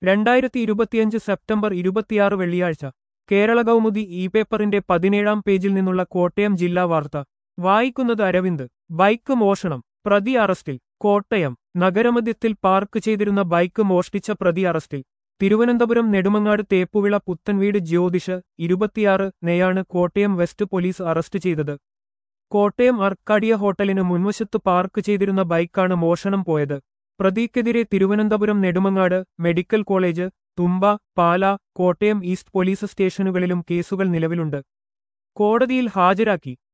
രണ്ടായിരത്തി ഇരുപത്തിയഞ്ച് സെപ്റ്റംബർ ഇരുപത്തിയാറ് വെള്ളിയാഴ്ച കേരള കൗമുദി ഇ പേപ്പറിന്റെ പതിനേഴാം പേജിൽ നിന്നുള്ള കോട്ടയം ജില്ലാ വാർത്ത വായിക്കുന്നത് അരവിന്ദ് ബൈക്ക് മോഷണം പ്രതി അറസ്റ്റിൽ കോട്ടയം നഗരമധ്യത്തിൽ പാർക്ക് ചെയ്തിരുന്ന ബൈക്ക് മോഷ്ടിച്ച പ്രതി അറസ്റ്റിൽ തിരുവനന്തപുരം നെടുമങ്ങാട് തേപ്പുവിള പുത്തൻവീട് ജ്യോതിഷ് ഇരുപത്തിയാറ് നെയാണ് കോട്ടയം വെസ്റ്റ് പോലീസ് അറസ്റ്റ് ചെയ്തത് കോട്ടയം അർക്കാഡിയ ഹോട്ടലിന് മുൻവശത്ത് പാർക്ക് ചെയ്തിരുന്ന ബൈക്കാണ് മോഷണം പോയത് പ്രതിക്കെതിരെ Thiruvananthapuram Nedumangad medical college Thumba Pala Kottayam east police സ്റ്റേഷനുകളിലും കേസുകൾ നിലവിലുണ്ട് കോടതിയിൽ ഹാജരാക്കി